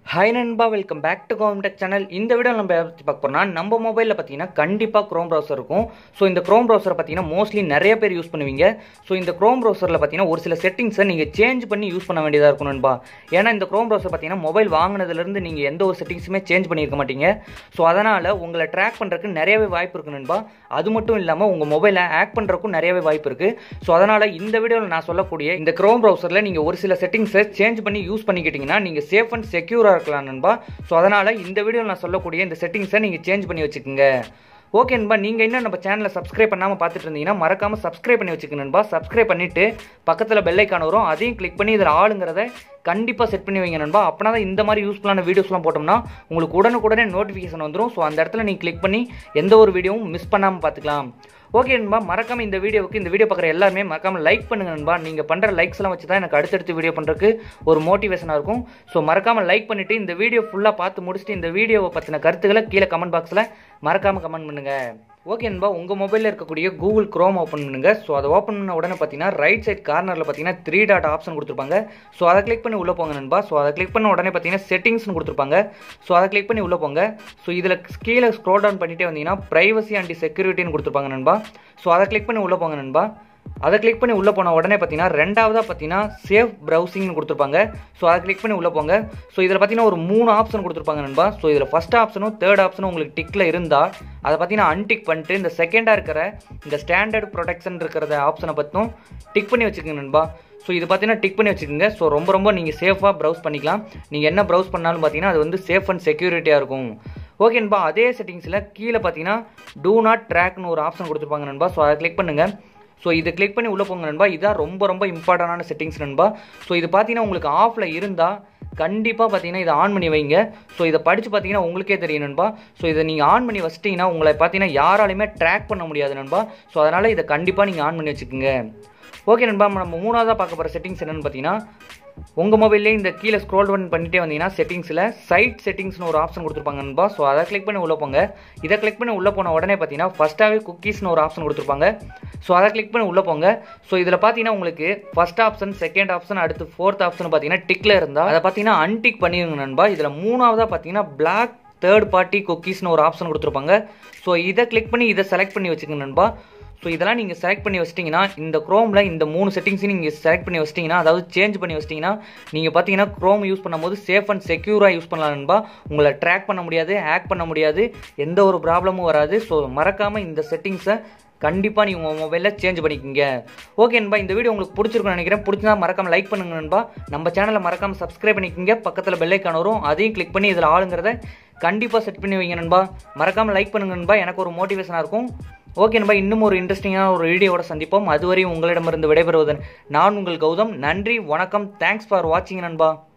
hi நண்பா welcome back to Comtech channel இந்த video நம்ம எதை பற்றி பார்க்க போறோம்னா நம்ம மொபைலில் பார்த்தீங்கன்னா கண்டிப்பாக க்ரோம் ப்ரௌசர் இருக்கும் ஸோ இந்த க்ரோம் ப்ரௌசரை பார்த்தீங்கன்னா மோஸ்ட்லி நிறைய பேர் யூஸ் பண்ணுவீங்க ஸோ இந்த க்ரோம் ப்ரௌசரில் பார்த்தீங்கன்னா ஒரு சில செட்டிங்ஸை நீங்கள் சேஞ்ச் பண்ணி யூஸ் பண்ண வேண்டியதாக இருக்கும் நண்பா ஏன்னா இந்த க்ரோம் ப்ரௌசர் பார்த்தீங்கன்னா மொபைல் வாங்கினதுலேருந்து நீங்கள் எந்த ஒரு செட்டிங்ஸுமே சேஞ்ச் பண்ணியிருக்க மாட்டீங்க ஸோ அதனால் உங்களை ட்ராக் பண்ணுறதுக்கு நிறையவே வாய்ப்பு இருக்குது நண்பா அது மட்டும் இல்லாமல் உங்கள் மொபைலை ஹேக் பண்ணுறதுக்கும் நிறையவே வாய்ப்பு இருக்குது ஸோ அதனால் இந்த வீடியோவில் நான் சொல்லக்கூடிய இந்த க்ரோம் ப்ரௌசரில் நீங்கள் ஒரு சில செட்டிங்ஸை சேஞ்ச் பண்ணி யூஸ் பண்ணிக்கிட்டீங்கன்னா நீங்கள் சேஃப் அண்ட் செக்யூராக இருக்கலாம் நண்பா ஸோ அதனால் இந்த வீடியோவில் நான் சொல்லக்கூடிய இந்த செட்டிங்ஸை நீங்கள் சேஞ்ச் பண்ணி வச்சுக்கோங்க ஓகே நண்பா நீங்கள் இன்னும் நம்ம சேனலை சப்ஸ்கிரைப் பண்ணாமல் பார்த்துட்டு இருந்தீங்கன்னா மறக்காமல் சப்ஸ்கிரைப் பண்ணி வச்சுக்கோங்க நண்பா சப்ஸ்கிரைப் பண்ணிவிட்டு பக்கத்தில் பெல் ஐக்கான் வரும் அதையும் கிளிக் பண்ணி இதில் ஆளுங்கிறத கண்டிப்பாக செட் பண்ணி வைங்க நண்பா அப்படின்னா தான் இந்த மாதிரி யூஸ்ஃபுல்லான வீடியோஸ்லாம் போட்டோம்னா உங்களுக்கு உடனுக்குடனே நோட்டிஃபிகேஷன் வந்துடும் ஸோ அந்த இடத்துல நீங்கள் கிளிக் பண்ணி எந்த ஒரு வீடியோவும் மிஸ் பண்ணாமல் பார்த்துக்கலாம் ஓகே நண்பா மறக்காம இந்த வீடியோவுக்கு இந்த வீடியோ பார்க்குற எல்லாருமே மறக்காம லைக் பண்ணுங்க நண்பா நீங்கள் பண்ணுற லைக்ஸ் எல்லாம் வச்சு தான் எனக்கு அடுத்தடுத்து வீடியோ பண்ணுறதுக்கு ஒரு மோட்டிவேஷனாக இருக்கும் ஸோ மறக்காம லைக் பண்ணிட்டு இந்த வீடியோ ஃபுல்லாக பார்த்து முடிச்சுட்டு இந்த வீடியோவை பற்றின கருத்துக்களை கீழே கமெண்ட் பாக்ஸில் மறக்காம கமெண்ட் பண்ணுங்க ஓகே நண்பா உங்கள் மொபைலில் இருக்கக்கூடிய கூகுள் க்ரோம் ஓப்பன் பண்ணுங்க ஸோ அதை ஓப்பன் பண்ண உடனே பார்த்தீங்கன்னா ரைட் சைட் கார்னரில் பார்த்தீங்கன்னா த்ரீ டாட் ஆப்ஷன் கொடுத்துருப்பாங்க ஸோ அதை கிளிக் பண்ணி உள்ளே போங்க நண்பா ஸோ அதை கிளிக் பண்ண உடனே பார்த்தீங்கன்னா செட்டிங்ஸ்னு கொடுத்துருப்பாங்க ஸோ அதை கிளிக் பண்ணி உள்ளே போங்க ஸோ இதில் கீழே ஸ்க்ரோல் டவுன் பண்ணிட்டே வந்தீங்கன்னா ப்ரைவசி அண்ட் செக்யூரிட்டின்னு கொடுத்துருப்பாங்க நண்பா ஸோ அதை கிளிக் பண்ணி உள்ளே போங்க நண்பா அதை கிளிக் பண்ணி உள்ளே போன உடனே பார்த்தீங்கன்னா ரெண்டாவதாக பார்த்தீங்கன்னா சேஃப் ப்ரௌசிங்னு கொடுத்துருப்பாங்க ஸோ அதை கிளிக் பண்ணி உள்ளே போங்க ஸோ இதில் பார்த்தீங்கன்னா ஒரு மூணு ஆப்ஷன் கொடுத்துருப்பாங்க நண்பா ஸோ இதில் ஃபஸ்ட் ஆப்ஷனும் தேர்ட் ஆப்ஷனும் உங்களுக்கு டிக்கில் இருந்தால் அதை பார்த்தீங்கன்னா அன்டிக் பண்ணிட்டு இந்த செகண்டாக இருக்கிற இந்த ஸ்டாண்டர்ட் ப்ரொடெக்ஷன் இருக்கிறத ஆப்ஷனை பற்றும் டிக் பண்ணி வச்சுக்கோங்க நண்பா ஸோ இது பார்த்தீங்கன்னா டிக் பண்ணி வச்சுக்கோங்க ஸோ ரொம்ப ரொம்ப நீங்கள் சேஃபாக ப்ரௌஸ் பண்ணிக்கலாம் நீங்கள் என்ன ப்ரௌஸ் பண்ணாலும் பார்த்தீங்கன்னா அது வந்து சேஃப் அண்ட் செக்யூரிட்டியாக இருக்கும் ஓகே நண்பா அதே செட்டிங்ஸில் கீழே பார்த்தீங்கன்னா டூ நாட் ட்ராக்னு ஒரு ஆப்ஷன் கொடுத்துருப்பாங்க நண்பா ஸோ அதை கிளிக் பண்ணுங்கள் ஸோ இதை கிளிக் பண்ணி உள்ளே போங்க நண்பா இதுதான் ரொம்ப ரொம்ப இம்பார்ட்டண்டான செட்டிங்ஸ் நண்பா ஸோ இது பார்த்தீங்கன்னா உங்களுக்கு ஆஃபில் இருந்தால் கண்டிப்பாக பார்த்தீங்கன்னா இதை ஆன் பண்ணி வைங்க ஸோ இதை படித்து பார்த்தீங்கன்னா உங்களுக்கே தெரியும் நண்பா ஸோ இதை நீங்கள் ஆன் பண்ணி வச்சிட்டிங்கன்னா உங்களை பார்த்தீங்கன்னா யாராலையுமே ட்ராக் பண்ண முடியாது நண்பா ஸோ அதனால் இதை கண்டிப்பாக நீங்கள் ஆன் பண்ணி வச்சுக்கோங்க ஓகே நண்பா நம்ம மூணாவதாக பார்க்க போகிற செட்டிங்ஸ் என்னென்னு பார்த்தீங்கன்னா உங்கள் மொபைல்லே இந்த கீழே ஸ்க்ரோல் டவுன் பண்ணிட்டே வந்தீங்கன்னா செட்டிங்ஸில் சைட் செட்டிங்ஸ்னு ஒரு ஆப்ஷன் கொடுத்துருப்பாங்க நண்பா ஸோ அதை கிளிக் பண்ணி உள்ளே போங்க இதை கிளிக் பண்ணி உள்ளே போன உடனே பார்த்தீங்கன்னா ஃபஸ்ட்டாகவே குக்கீஸ்னு ஒரு ஆப்ஷன் கொடுத்துருப்பாங்க ஸோ அதை கிளிக் பண்ணி உள்ளே போங்க ஸோ இதில் பார்த்தீங்கன்னா உங்களுக்கு ஃபஸ்ட் ஆப்ஷன் செகண்ட் ஆப்ஷன் அடுத்து ஃபோர்த் ஆப்ஷன் பார்த்தீங்கன்னா டிக்கில் இருந்தால் அதை பார்த்தீங்கன்னா அன்டிக் பண்ணிடுங்க நண்பா இதில் மூணாவதாக பார்த்தீங்கன்னா பிளாக் தேர்ட் பார்ட்டி குக்கீஸ்னு ஒரு ஆப்ஷன் கொடுத்துருப்பாங்க ஸோ இதை கிளிக் பண்ணி இதை செலக்ட் பண்ணி வச்சுக்கோங்க நண்பா ஸோ இதெல்லாம் நீங்கள் செலக்ட் பண்ணி வச்சிட்டிங்கன்னா இந்த க்ரோமில் இந்த மூணு செட்டிங்ஸையும் நீங்கள் செலக்ட் பண்ணி வச்சிட்டிங்கன்னா அதாவது சேஞ்ச் பண்ணி வச்சிட்டிங்கன்னா நீங்கள் பார்த்தீங்கன்னா க்ரோம் யூஸ் பண்ணும்போது சேஃப் அண்ட் செக்யூராக யூஸ் பண்ணலாம் நண்பா உங்களை ட்ராக் பண்ண முடியாது ஹேக் பண்ண முடியாது எந்த ஒரு ப்ராப்ளமும் வராது ஸோ மறக்காமல் இந்த செட்டிங்ஸை கண்டிப்பாக நீங்கள் உங்கள் மொபைலில் சேஞ்ச் பண்ணிக்கோங்க ஓகே நண்பா இந்த வீடியோ உங்களுக்கு பிடிச்சிருக்குன்னு நினைக்கிறேன் பிடிச்சா மறக்காம லைக் பண்ணுங்க நண்பா நம்ம சேனலை மறக்காமல் சப்ஸ்கிரைப் பண்ணிக்கோங்க பக்கத்தில் பெல்லைக்கான வரும் அதையும் கிளிக் பண்ணி இதில் ஆளுங்கிறத கண்டிப்பாக செட் பண்ணி வைங்க நண்பா மறக்காமல் லைக் பண்ணுங்க நண்பா எனக்கு ஒரு மோட்டிவேஷனாக இருக்கும் ஓகே நண்பா இன்னும் ஒரு இன்ட்ரெஸ்டிங்கான ஒரு வீடியோவோட சந்திப்போம் அதுவரையும் உங்களிடமிருந்து விடைபெறுவதன் நான் உங்கள் கௌதம் நன்றி வணக்கம் தேங்க்ஸ் ஃபார் வாட்சிங் நண்பா